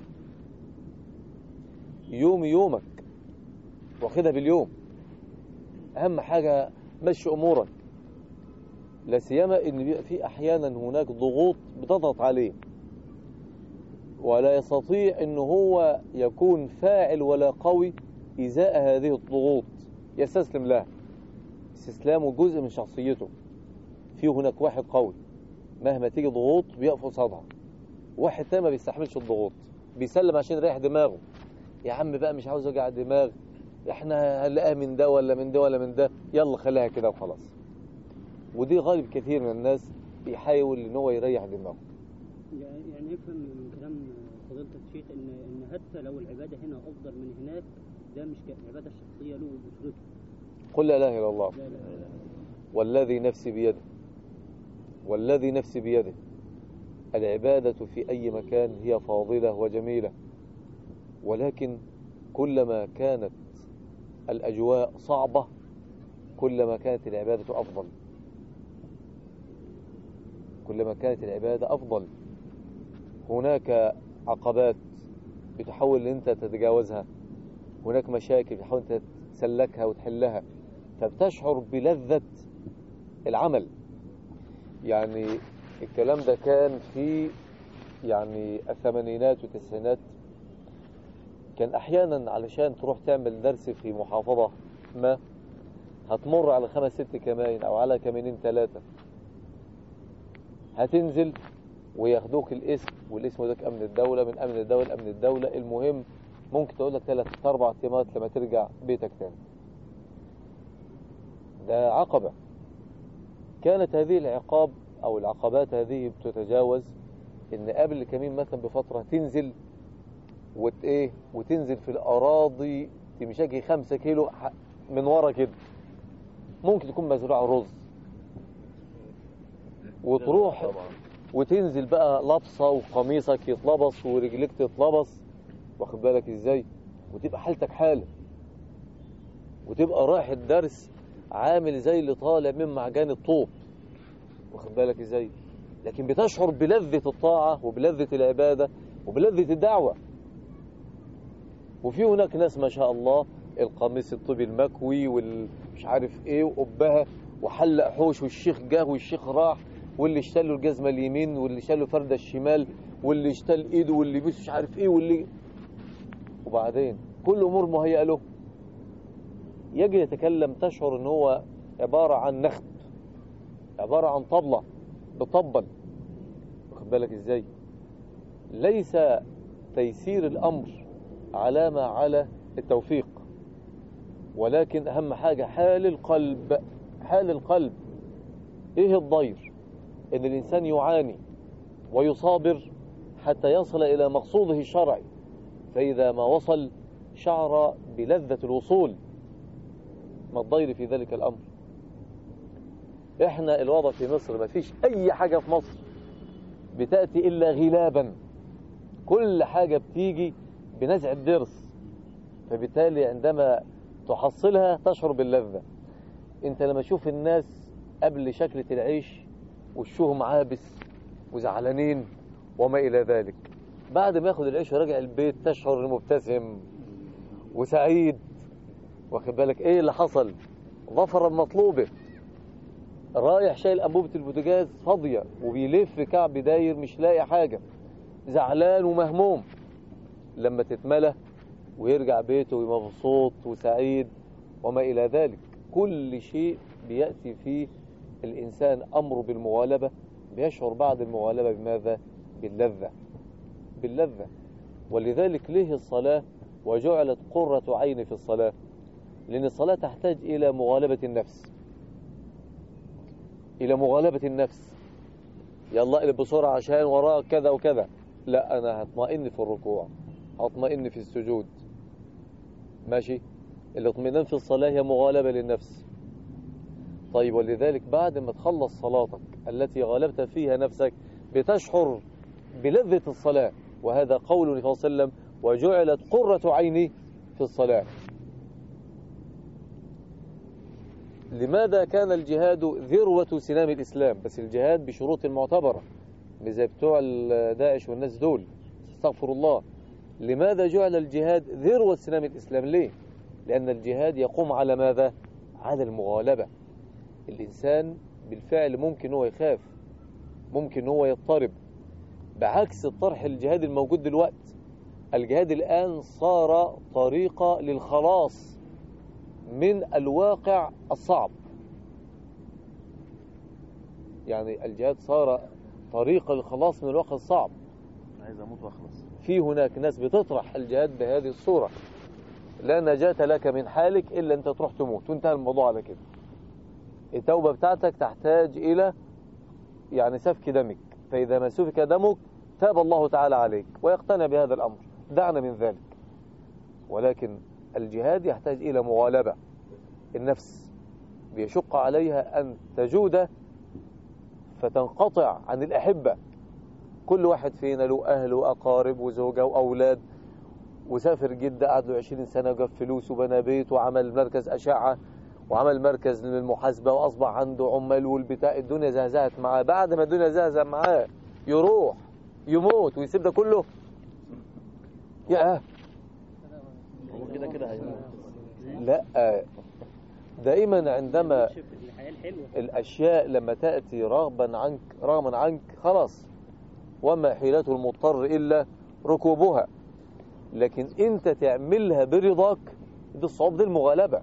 يوم يومك واخدها باليوم أهم حاجة مشي أمورك لا سيما إن بيبقى في أحيانا هناك ضغوط بتضغط عليه ولا يستطيع إن هو يكون فاعل ولا قوي إزاء هذه الضغوط يستسلم لها استسلامه جزء من شخصيته في هناك واحد قوي مهما تيجي ضغوط بيقف قصادها واحد تاني ما بيستحملش الضغوط بيسلم عشان يريح دماغه يا عم بقى مش عاوز اوجع دماغ احنا هنلاقيها من ده ولا من ده ولا من ده يلا خليها كده وخلاص ودي غالب كثير من الناس بيحاول ان هو يريح دماغه يعني يعني يفهم من كلام فضيلة الشيخ ان ان حتى لو العباده هنا افضل من هناك ده مش العباده الشخصيه له واسرته قل لا اله الا الله لا لا لا والذي نفسي بيده والذي نفسي بيده العبادة في أي مكان هي فاضلة وجميلة ولكن كلما كانت الأجواء صعبة كلما كانت العبادة أفضل كلما كانت العبادة أفضل هناك عقبات بتحاول أن أنت تتجاوزها هناك مشاكل بتحاول أنت تسلكها وتحلها فبتشعر بلذة العمل يعني الكلام ده كان في يعني الثمانينات والتسعينات كان احيانا علشان تروح تعمل درس في محافظة ما هتمر على خمس ست كمائن او على كمينين ثلاثة هتنزل وياخدوك الاسم والاسم ده امن الدوله من امن الدوله لامن الدوله المهم ممكن تقول لك ثلاث اربع ايامات لما ترجع بيتك تاني ده عقبه كانت هذه العقاب او العقبات هذه بتتجاوز ان قبل كمين مثلا بفتره تنزل وت ايه وتنزل في الاراضي تمشاكي خمسة كيلو ح- من ورا كده ممكن تكون مزروعه رز وتروح طبعا وتنزل بقى لابسه وقميصك يتلبس ورجليك تتلبس واخد بالك ازاي وتبقى حالتك حاله وتبقى رايح الدرس عامل زي اللي طالع من معجان الطوب واخد بالك ازاي لكن بتشعر بلذة الطاعة وبلذة العبادة وبلذة الدعوة وفي هناك ناس ما شاء الله القميص الطبي المكوي والمش عارف ايه وقبها وحلق حوش والشيخ جه والشيخ راح واللي اشتل له الجزمة اليمين واللي اشتل له فردة الشمال واللي اشتل ايده واللي بيس مش عارف ايه واللي وبعدين كل امور مهيئة له يجي يتكلم تشعر ان هو عبارة عن نخب عبارة عن طبلة بطبل واخد بالك ازاي ليس تيسير الامر علامة على التوفيق ولكن اهم حاجة حال القلب حال القلب ايه الضير ان الانسان يعاني ويصابر حتى يصل الى مقصوده الشرعي فاذا ما وصل شعر بلذة الوصول ما الضير في ذلك الامر احنا الوضع في مصر ما فيش اي حاجة في مصر بتأتي الا غلابا كل حاجة بتيجي بنزع الضرس فبالتالي عندما تحصلها تشعر باللذة انت لما تشوف الناس قبل شكلة العيش وشهم عابس وزعلانين وما إلى ذلك بعد ما ياخد العيش وراجع البيت تشعر انه مبتسم وسعيد واخد بالك ايه اللي حصل ظفر مطلوبه رايح شايل انبوبه البوتاجاز فاضيه وبيلف كعب داير مش لاقي حاجه زعلان ومهموم لما تتملى ويرجع بيته ويبقى مبسوط وسعيد وما إلى ذلك كل شيء بيأتي فيه الإنسان أمره بالمغالبة بيشعر بعد المغالبة بماذا؟ باللذة باللذة ولذلك ليه الصلاة وجعلت قرة عين في الصلاة لأن الصلاة تحتاج إلى مغالبة النفس إلى مغالبة النفس يلا اقلب بسرعة عشان وراك كذا وكذا لا أنا هطمئن في الركوع هطمئن في السجود ماشي الاطمئنان في الصلاة هي مغالبة للنفس طيب ولذلك بعد ما تخلص صلاتك التي غالبت فيها نفسك بتشعر بلذة الصلاة وهذا قول النبي صلى الله عليه وسلم وجعلت قرة عيني في الصلاة لماذا كان الجهاد ذروة سنام الإسلام بس الجهاد بشروط معتبرة مش زي بتوع داعش والناس دول استغفر الله لماذا جعل الجهاد ذروة سنام الإسلام ليه لأن الجهاد يقوم على ماذا على المغالبة الإنسان بالفعل ممكن هو يخاف ممكن هو يضطرب بعكس الطرح الجهاد الموجود دلوقتي الجهاد الآن صار طريقة للخلاص من الواقع الصعب يعني الجهاد صار طريقة للخلاص من الواقع الصعب عايز اموت واخلص في هناك ناس بتطرح الجهاد بهذه الصورة لا نجاة لك من حالك إلا أنت تروح تموت وانتهى الموضوع على كده التوبة بتاعتك تحتاج إلى يعني سفك دمك فإذا ما سفك دمك تاب الله تعالى عليك ويقتنع بهذا الأمر دعنا من ذلك ولكن الجهاد يحتاج إلى مغالبة النفس بيشق عليها أن تجود فتنقطع عن الأحبة كل واحد فينا له أهل وأقارب وزوجة وأولاد وسافر جدة قعد له 20 سنة وجاب فلوس وبنى بيت وعمل مركز أشعة وعمل مركز للمحاسبة وأصبح عنده عمال والبتاع الدنيا زهزهت معاه بعد ما الدنيا زهزت معاه يروح يموت ويسيب ده كله يا هو كده كده هيموت لا دائما عندما الحياة الحلوة الأشياء لما تأتي رغبا عنك رغما عنك خلاص وما حيلة المضطر إلا ركوبها لكن أنت تعملها برضاك دي الصعوبة دي المغالبة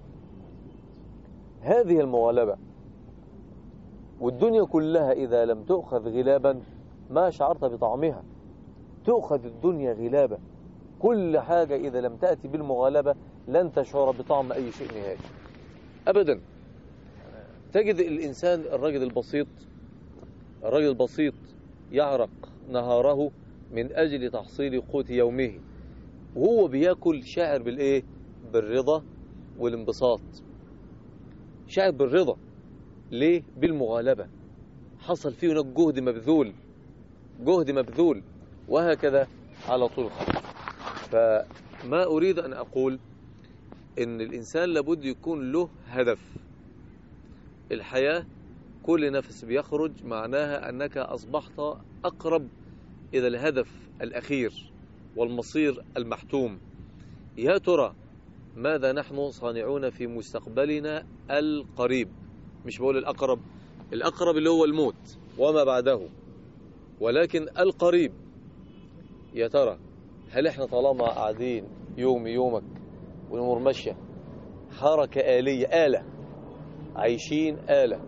هذه المغالبة والدنيا كلها إذا لم تؤخذ غلابا ما شعرت بطعمها تؤخذ الدنيا غلابة كل حاجة إذا لم تأتي بالمغالبة لن تشعر بطعم أي شيء نهائي أبدا تجد الإنسان الرجل البسيط الرجل البسيط يعرق نهاره من أجل تحصيل قوت يومه وهو بياكل شاعر بالإيه بالرضا والانبساط شاعر بالرضا ليه بالمغالبة حصل فيه هناك جهد مبذول جهد مبذول وهكذا على طول الخط فما أريد أن أقول إن الإنسان لابد يكون له هدف الحياة كل نفس بيخرج معناها أنك أصبحت أقرب إلى الهدف الأخير والمصير المحتوم يا ترى ماذا نحن صانعون في مستقبلنا القريب مش بقول الأقرب الأقرب اللي هو الموت وما بعده ولكن القريب يا ترى هل احنا طالما قاعدين يوم يومك والأمور ماشية حركة آلية آلة عايشين آلة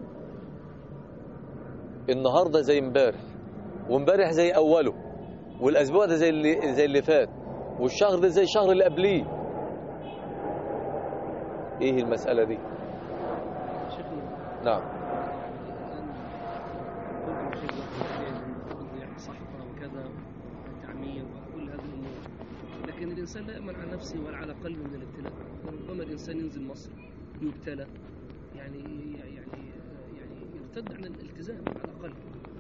النهاردة زي امبارح وامبارح زي أوله والأسبوع ده زي اللي, زي اللي فات والشهر ده زي الشهر اللي قبليه ايه المسألة دي شيخنا نعم الآن كل شيء واحد صحفة وكذا وتعمير وكل هذه الأمور لكن الإنسان لا يأمن على نفسه ولا على قلبه من الابتلاء ربما الإنسان ينزل مصر يبتلى يعني يعني يعني يرتد عن الالتزام على الأقل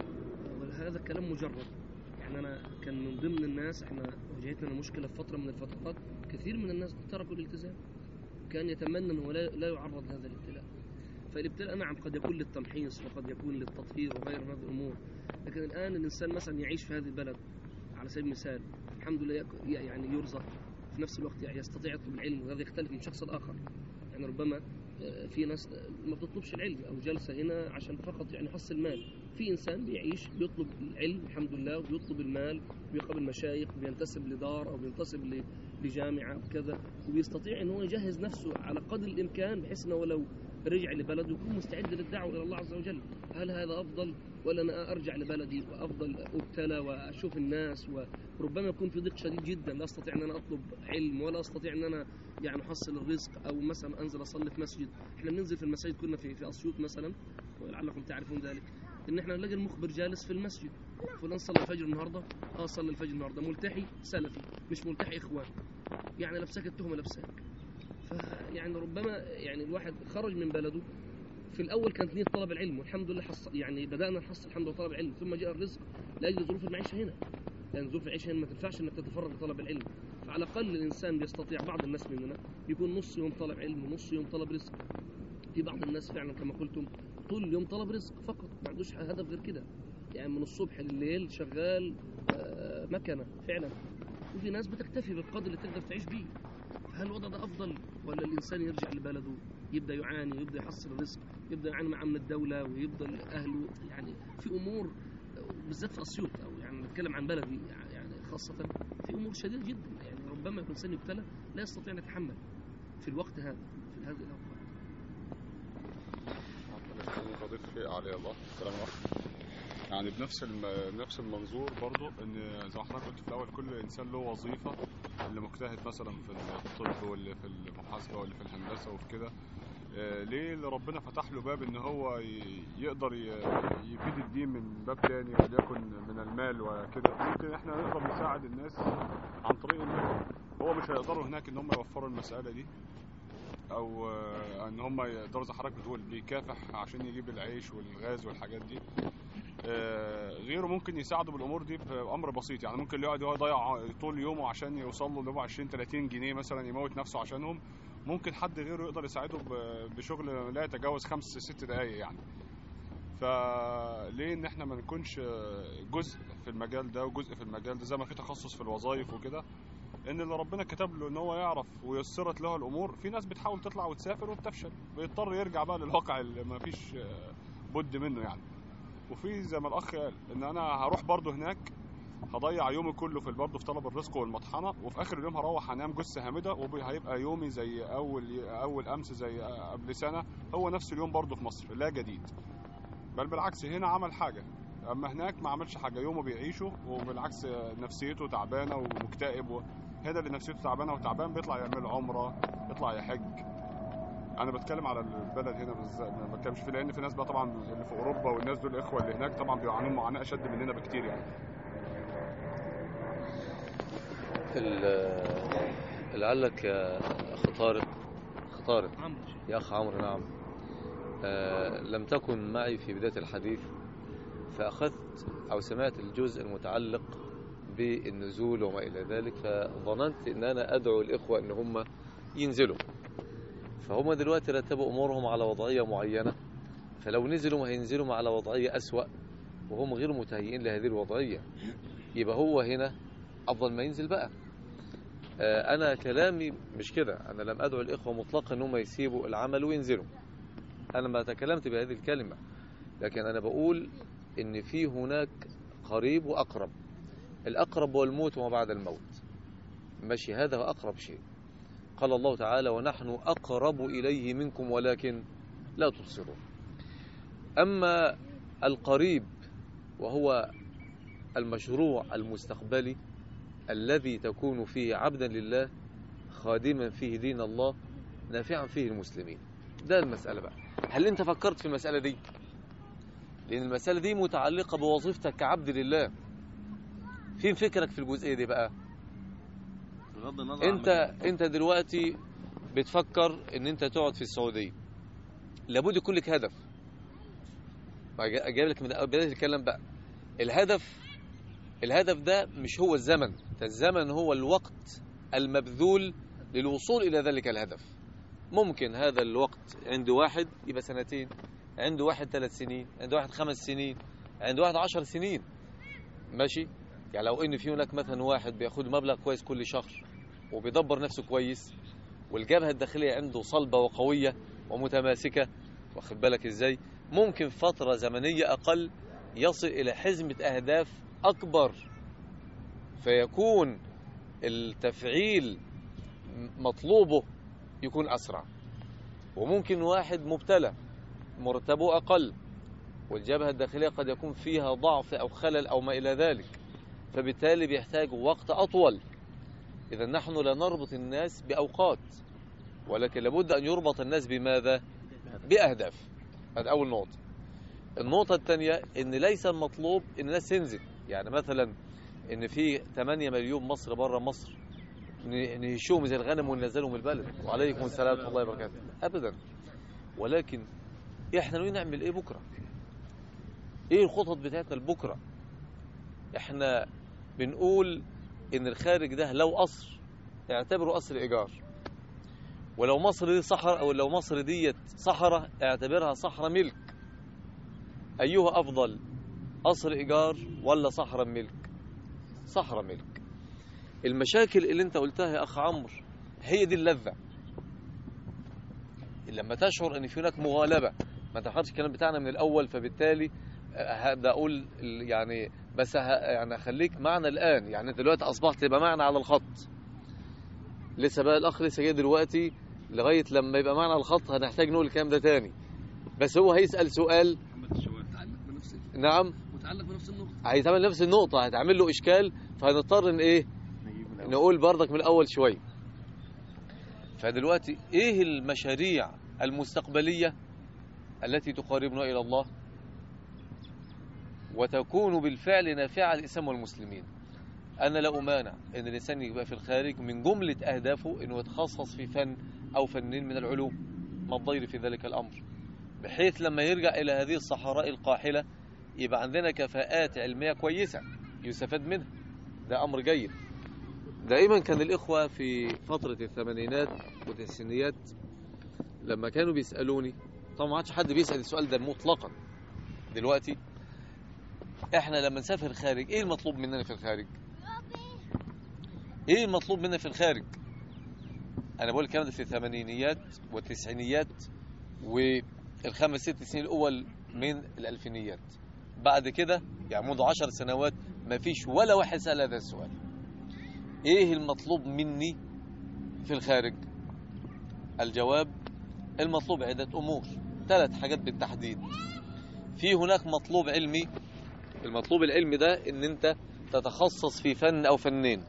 وهذا الكلام مجرد يعني أنا كان من ضمن الناس احنا واجهتنا مشكلة في فترة من الفترات كثير من الناس تركوا الالتزام كان يتمنى أنه لا لا يعرض لهذا الابتلاء فالابتلاء نعم قد يكون للتمحيص وقد يكون للتطهير وغير هذه الأمور لكن الآن الإنسان مثلا يعيش في هذه البلد على سبيل المثال الحمد لله يك- يعني يرزق في نفس الوقت يعني يستطيع يطلب العلم وهذا يختلف من شخص لآخر يعني ربما آه، في ناس آه، ما بتطلبش العلم أو جلسة هنا عشان فقط يعني يحصل مال في إنسان بيعيش بيطلب العلم الحمد لله وبيطلب المال بيقابل مشايخ بينتسب لدار أو بينتسب ل- لجامعة أو كذا وبيستطيع ان هو يجهز نفسه على قدر الامكان بحيث انه لو رجع لبلده يكون مستعد للدعوه الى الله عز وجل هل هذا افضل ولا انا ارجع لبلدي وافضل ابتلى واشوف الناس وربما يكون في ضيق شديد جدا لا استطيع ان انا اطلب علم ولا استطيع ان انا يعني احصل الرزق او مثلا انزل اصلي في مسجد احنا بننزل في المساجد كنا في في اسيوط مثلا ولعلكم تعرفون ذلك ان احنا نلاقي المخبر جالس في المسجد فلان صلى الفجر النهارده اه صلى الفجر النهارده ملتحي سلفي مش ملتحي اخوان يعني لبسك التهمه لبسك فيعني ربما يعني الواحد خرج من بلده في الاول كانت نيه طلب العلم والحمد لله حص يعني بدانا نحصل الحمد لله طلب العلم ثم جاء الرزق لاجل ظروف المعيشه هنا لان ظروف العيشه هنا ما تنفعش انك تتفرغ لطلب العلم فعلى الاقل الانسان بيستطيع بعض الناس مننا يكون نص يوم طلب علم ونص يوم طلب رزق في بعض الناس فعلا كما قلتم طول اليوم طلب رزق فقط ما عندوش هدف غير كده يعني من الصبح لليل شغال آه، مكنه فعلا وفي ناس بتكتفي بالقدر اللي تقدر تعيش بيه هل الوضع ده افضل ولا الانسان يرجع لبلده يبدا يعاني ويبدا يحصل الرزق يبدا يعاني مع من الدوله ويفضل اهله يعني في امور بالذات في اسيوط او يعني نتكلم عن بلدي يعني خاصه في امور شديده جدا يعني ربما يكون الانسان يبتلى لا يستطيع ان يتحمل في الوقت هذا في هذه الاوقات ممكن اضيف شيء عليه الله السلام عليكم يعني بنفس الم... نفس المنظور برضو ان زي ما حضرتك قلت في الاول كل انسان له وظيفه اللي مجتهد مثلا في الطب واللي في المحاسبه واللي في الهندسه وفي كده آه، ليه اللي ربنا فتح له باب ان هو ي- يقدر ي- يفيد الدين من باب تاني وليكن من المال وكده ممكن احنا نقدر نساعد الناس عن طريق ان هو مش هيقدروا هناك ان هم يوفروا المساله دي او آه، ان هم يقدروا زي حضرتك بتقول بيكافح عشان يجيب العيش والغاز والحاجات دي آه، غيره ممكن يساعده بالامور دي بامر بسيط يعني ممكن يقعد يضيع طول يومه عشان يوصل له اللي هو 20 30 جنيه مثلا يموت نفسه عشانهم ممكن حد غيره يقدر يساعده ب- بشغل لا يتجاوز خمس ست دقايق يعني فليه ان احنا ما نكونش جزء في المجال ده وجزء في المجال ده زي ما في تخصص في الوظائف وكده ان اللي ربنا كتب له ان هو يعرف ويسرت له الامور في ناس بتحاول تطلع وتسافر وبتفشل بيضطر يرجع بقى للواقع اللي ما فيش بد منه يعني وفي زي ما الاخ قال ان انا هروح برضه هناك هضيع يومي كله في برضه في طلب الرزق والمطحنه وفي اخر اليوم هروح انام جثه هامده وهيبقى يومي زي اول اول امس زي قبل سنه هو نفس اليوم برضه في مصر لا جديد بل بالعكس هنا عمل حاجه اما هناك ما عملش حاجه يومه بيعيشه وبالعكس نفسيته تعبانه ومكتئب و... هنا اللي نفسيته تعبانه وتعبان بيطلع يعمل عمره يطلع يحج انا بتكلم على البلد هنا بالذات ما بتكلمش في لان في ناس بقى طبعا اللي في اوروبا والناس دول الاخوه اللي هناك طبعا بيعانوا معاناه اشد مننا بكتير يعني ال- لعلك يا اخ طارق اخ طارق عمرو شيخ. يا اخ عمرو نعم آه لم تكن معي في بدايه الحديث فاخذت او سمعت الجزء المتعلق بالنزول وما الى ذلك فظننت ان انا ادعو الاخوه ان هم ينزلوا فهم دلوقتي رتبوا امورهم على وضعيه معينه فلو نزلوا هينزلوا على وضعيه اسوا وهم غير متهيئين لهذه الوضعيه يبقى هو هنا افضل ما ينزل بقى آه، انا كلامي مش كده انا لم ادعو الاخوه مطلقا ان هم يسيبوا العمل وينزلوا انا ما تكلمت بهذه الكلمه لكن انا بقول ان في هناك قريب واقرب الاقرب هو الموت وما بعد الموت ماشي هذا هو اقرب شيء قال الله تعالى ونحن اقرب اليه منكم ولكن لا تبصرون اما القريب وهو المشروع المستقبلي الذي تكون فيه عبدا لله خادما فيه دين الله نافعا فيه المسلمين ده المسألة بقى هل انت فكرت في المسألة دي لأن المسألة دي متعلقة بوظيفتك كعبد لله فين فكرك في الجزئية دي بقى بغض النظر عن انت انت دلوقتي بتفكر ان انت تقعد في السعودية لابد يكون لك هدف جايب لك من بداية الكلام بقى الهدف الهدف ده مش هو الزمن ده الزمن هو الوقت المبذول للوصول إلى ذلك الهدف ممكن هذا الوقت عند واحد يبقى سنتين عند واحد ثلاث سنين عند واحد خمس سنين عند واحد عشر سنين ماشي يعني لو ان في هناك مثلا واحد بياخد مبلغ كويس كل شهر وبيدبر نفسه كويس والجبهة الداخلية عنده صلبة وقوية ومتماسكة واخد بالك ازاي ممكن فترة زمنية أقل يصل إلى حزمة أهداف أكبر فيكون التفعيل مطلوبه يكون أسرع وممكن واحد مبتلى مرتبه أقل والجبهة الداخلية قد يكون فيها ضعف أو خلل أو ما إلى ذلك فبالتالي بيحتاج وقت أطول إذا نحن لا نربط الناس بأوقات ولكن لابد أن يربط الناس بماذا؟ بأهداف هذا أول نقطة النقطة الثانية إن ليس المطلوب إن الناس تنزل يعني مثلا إن في 8 مليون مصر بره مصر ن- نهشوهم زي الغنم وننزلهم البلد وعليكم السلام ورحمة الله وبركاته أبدا ولكن إحنا ناويين نعمل إيه بكرة؟ إيه الخطط بتاعتنا لبكرة؟ إحنا بنقول إن الخارج ده لو قصر اعتبره قصر إيجار ولو مصر دي صحراء أو لو مصر ديت صحراء اعتبرها صحراء ملك أيها أفضل قصر إيجار ولا صحراء ملك صحراء ملك المشاكل اللي انت قلتها يا أخ عمرو هي دي اللذة لما تشعر ان في هناك مغالبة ما تحضرش الكلام بتاعنا من الأول فبالتالي آه، هبدأ أقول ال- يعني بس ه- يعني أخليك معنا الآن يعني أنت دلوقتي أصبحت تبقى معنا على الخط لسه بقى الأخ لسه جاي دلوقتي لغاية لما يبقى معنا على الخط هنحتاج نقول الكلام ده تاني بس هو هيسأل سؤال محمد الشوال متعلق بنفس نعم متعلق بنفس النقطة هيتعمل نفس النقطة هتعمل له إشكال فهنضطر إن إيه نجيب من الأول. نقول برضك من الأول شوية فدلوقتي إيه المشاريع المستقبلية التي تقاربنا إلى الله وتكون بالفعل نافعة للإسلام والمسلمين أنا لا أمانع أن الإنسان يبقى في الخارج من جملة أهدافه أنه يتخصص في فن أو فنين من العلوم ما الضير في ذلك الأمر بحيث لما يرجع إلى هذه الصحراء القاحلة يبقى عندنا كفاءات علمية كويسة يستفاد منها ده أمر جيد دائما كان الإخوة في فترة الثمانينات والتسعينيات لما كانوا بيسألوني طبعا ما عادش حد بيسأل السؤال ده مطلقا دلوقتي احنا لما نسافر خارج ايه المطلوب مننا في الخارج ايه المطلوب منا في الخارج انا بقول الكلام ده في الثمانينيات والتسعينيات والخمس ست سنين الاول من الالفينيات بعد كده يعني منذ عشر سنوات ما فيش ولا واحد سأل هذا السؤال ايه المطلوب مني في الخارج الجواب المطلوب عدة امور ثلاث حاجات بالتحديد في هناك مطلوب علمي المطلوب العلمي ده ان انت تتخصص في فن او فنين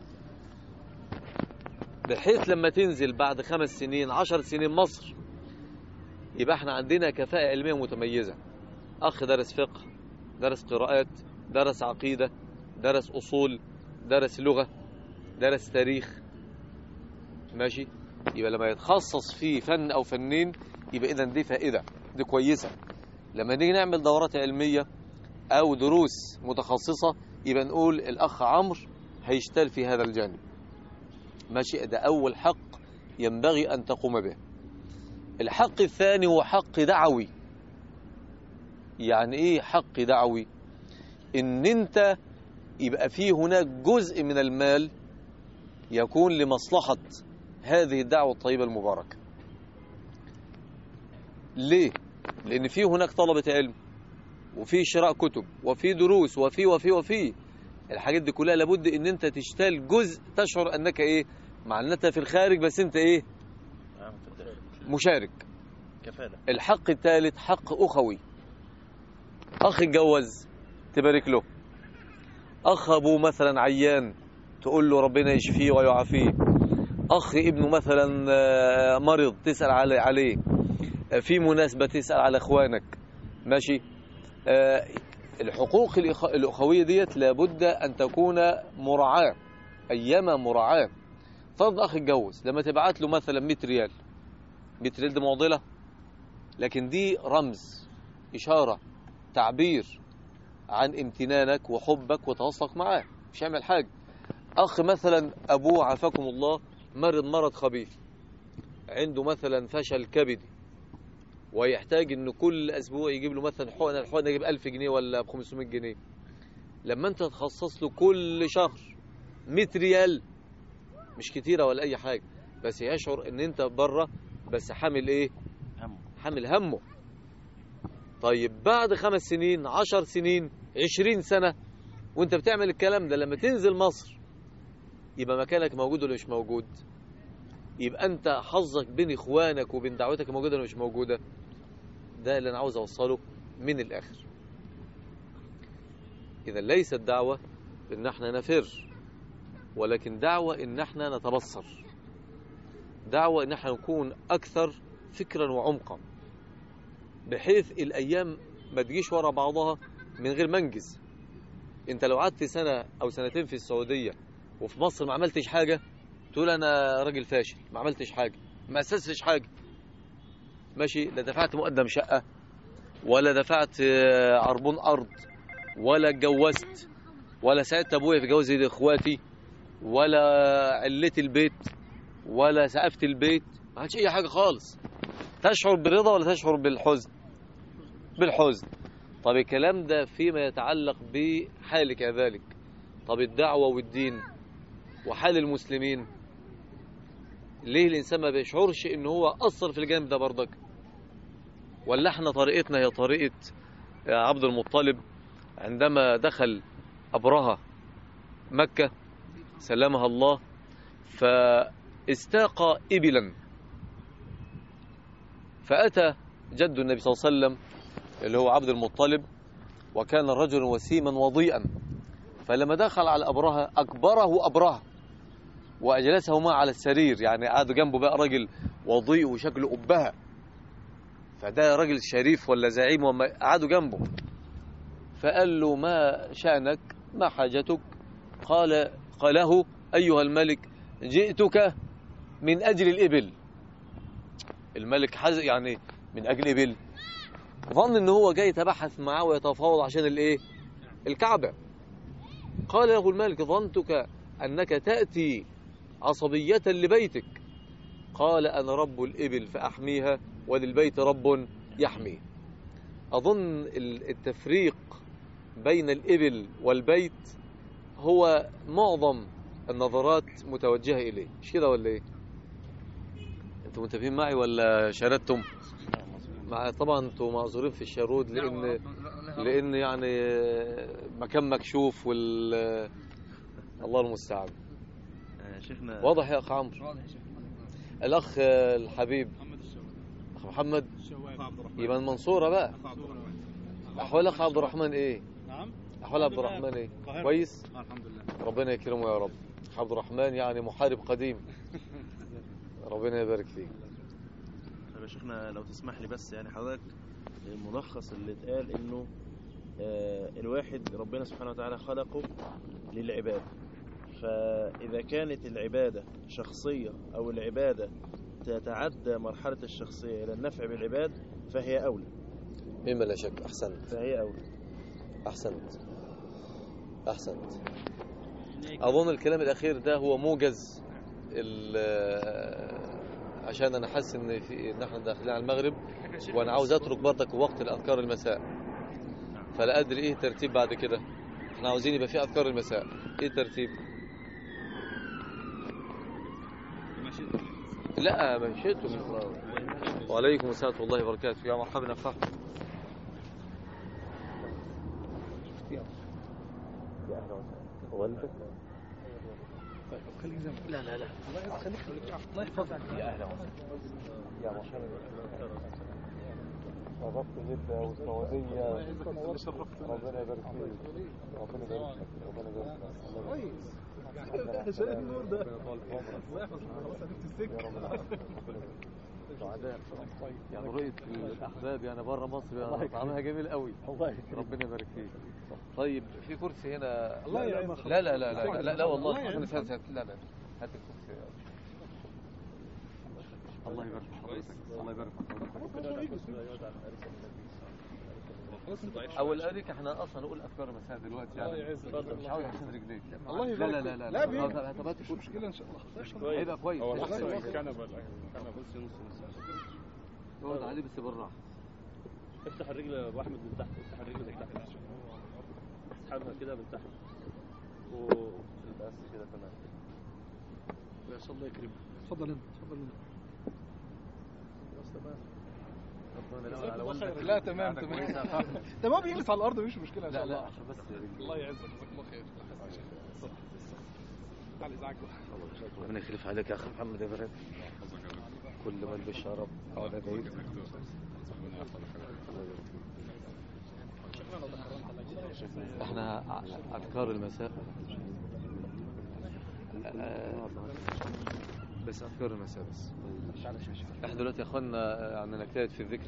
بحيث لما تنزل بعد خمس سنين عشر سنين مصر يبقى احنا عندنا كفاءة علمية متميزة اخ درس فقه درس قراءات درس عقيدة درس اصول درس لغة درس تاريخ ماشي يبقى لما يتخصص في فن او فنين يبقى اذا دي فائدة دي كويسة لما نيجي نعمل دورات علمية او دروس متخصصة يبقى نقول الاخ عمرو هيشتغل في هذا الجانب ماشي ده اول حق ينبغي ان تقوم به الحق الثاني هو حق دعوي يعني ايه حق دعوي ان انت يبقى فيه هناك جزء من المال يكون لمصلحة هذه الدعوة الطيبة المباركة ليه لان في هناك طلبة علم وفي شراء كتب وفي دروس وفي وفي وفي الحاجات دي كلها لابد ان انت تشتغل جزء تشعر انك ايه مع ان انت في الخارج بس انت ايه نعم في الداخل مشارك كفالة الحق الثالث حق اخوي اخ اتجوز تبارك له اخ ابوه مثلا عيان تقول له ربنا يشفيه ويعافيه اخ ابنه مثلا آه، مرض تسال علي- عليه آه، في مناسبه تسال على اخوانك ماشي آه، الحقوق الإخ- الاخويه ديت لابد ان تكون مراعاه ايما مراعاه فرض اخ اتجوز لما تبعت له مثلا 100 ريال 100 ريال دي معضله لكن دي رمز إشارة تعبير عن امتنانك وحبك وتواصلك معاه مش هيعمل حاجة أخ مثلا أبوه عافاكم الله مرض مرض خبيث عنده مثلا فشل كبدي ويحتاج إنه كل أسبوع يجيب له مثلا حقنة الحقنة يجيب 1000 جنيه ولا ب 500 جنيه لما أنت تخصص له كل شهر 100 ريال مش كتيرة ولا أي حاجة بس يشعر إن أنت بره بس حامل إيه؟ هم حامل همه طيب بعد خمس سنين عشر سنين عشرين سنة وانت بتعمل الكلام ده لما تنزل مصر يبقى مكانك موجود ولا مش موجود يبقى انت حظك بين اخوانك وبين دعوتك موجودة ولا مش موجودة ده اللي انا عاوز اوصله من الاخر اذا ليست دعوة ان احنا نفر ولكن دعوة ان احنا نتبصر دعوة ان احنا نكون اكثر فكرا وعمقا بحيث الايام ما تجيش ورا بعضها من غير منجز انت لو قعدت سنه او سنتين في السعوديه وفي مصر ما عملتش حاجه تقول انا راجل فاشل ما عملتش حاجه ما اسستش حاجه ماشي لا دفعت مقدم شقه ولا دفعت آه، عربون ارض ولا اتجوزت ولا ساعدت ابويا في جوز اخواتي ولا عليت البيت ولا سقفت البيت ما عملتش اي حاجه خالص تشعر بالرضا ولا تشعر بالحزن بالحزن طب الكلام ده فيما يتعلق بحالك ذلك طب الدعوة والدين وحال المسلمين ليه الإنسان ما بيشعرش إن هو أثر في الجانب ده برضك ولا احنا طريقتنا هي طريقة عبد المطلب عندما دخل أبرهة مكة سلمها الله فاستاق إبلا فأتى جد النبي صلى الله عليه وسلم اللي هو عبد المطلب وكان رجلا وسيما وضيئا فلما دخل على أبرهة أكبره أبرهة وأجلسه معه على السرير يعني قعدوا جنبه بقى راجل وضيء وشكله أبهة فده راجل شريف ولا زعيم وما قعدوا جنبه فقال له ما شأنك ما حاجتك قال قاله أيها الملك جئتك من أجل الإبل الملك حز يعني من أجل إبل ظن ان هو جاي يتبحث معاه ويتفاوض عشان الايه الكعبة قال له الملك ظنتك انك تأتي عصبية لبيتك قال انا رب الابل فاحميها وللبيت رب يحميه اظن ال- التفريق بين الابل والبيت هو معظم النظرات متوجهة اليه مش كده ولا ايه انتوا متفقين معي ولا شردتم مع طبعا انتوا معذورين في الشرود لان لان يعني مكان مكشوف وال الله المستعان آه، شيخنا واضح يا اخ عمرو الاخ الحبيب اخ محمد يبقى المنصوره بقى احوال اخ عبد الرحمن ايه نعم احوال عبد الرحمن ايه كويس آه الحمد لله ربنا يكرمه يا رب عبد الرحمن يعني محارب قديم ربنا يبارك فيه طب يا شيخنا لو تسمح لي بس يعني حضرتك الملخص اللي اتقال انه آه، الواحد ربنا سبحانه وتعالى خلقه للعبادة فإذا كانت العبادة شخصية أو العبادة تتعدى مرحلة الشخصية إلى النفع بالعباد فهي أولى مما لا شك احسنت فهي أولى احسنت احسنت اظن الكلام الاخير ده هو موجز ال- عشان انا حاسس ان في ان احنا داخلين على المغرب وانا عاوز اترك برضك وقت لاذكار المساء فلا ادري ايه الترتيب بعد كده احنا عاوزين يبقى في اذكار المساء ايه الترتيب لا مشيتم وعليكم السلام ورحمه الله وبركاته يا مرحبا يا فهد يا اهلا وسهلا والدك لا لا لا الله يحفظك يا اهلا وسهلا يا مرحبا شرفت جدا والسعودية ربنا يبارك فيك ربنا يبارك فيك ربنا يبارك فيك كويس شايف النور ده الله يحفظك يا رب سعداء يعني رؤية الأحباب يعني بره مصر يعني طعمها جميل قوي الله ربنا يبارك فيك طيب في كرسي هنا الله يعينك. لا لا لا لا لا, لا والله الله يعينك. هات هات لا لا هات الكرسي الله يبارك في حضرتك الله يبارك في حضرتك اول اريك احنا اصلا نقول افكار مساء دلوقتي يعني مش عاوز عشان رجليك الله لا يبارك لا لا لا لا بيه. لا هتبقى مش مشكلة إن شاء الله هيبقى كويس هو هيبقى الأحسن كويس. الكنبة الكنبة بس نص نص اقعد عليه بس بالراحه افتح الرجل يا ابو احمد من تحت افتح الرجل من تحت اسحبها كده من تحت و بس كده تمام بس الله يكرمك اتفضل انت اتفضل انت على والدك لا تمام تمام تمام يجلس على الارض مش مشكله ان لا شاء لا الله عشان بس الله يعزك جزاك الله خير تعال ازعاج ربنا يخلف عليك يا اخي محمد يا بنات كل ما البس شرب اقعد ادعي لك. احنا ع- اذكار المساء آه، بس اذكار المساء بس احنا دلوقتي يا اخوانا يعني نجتهد في الذكر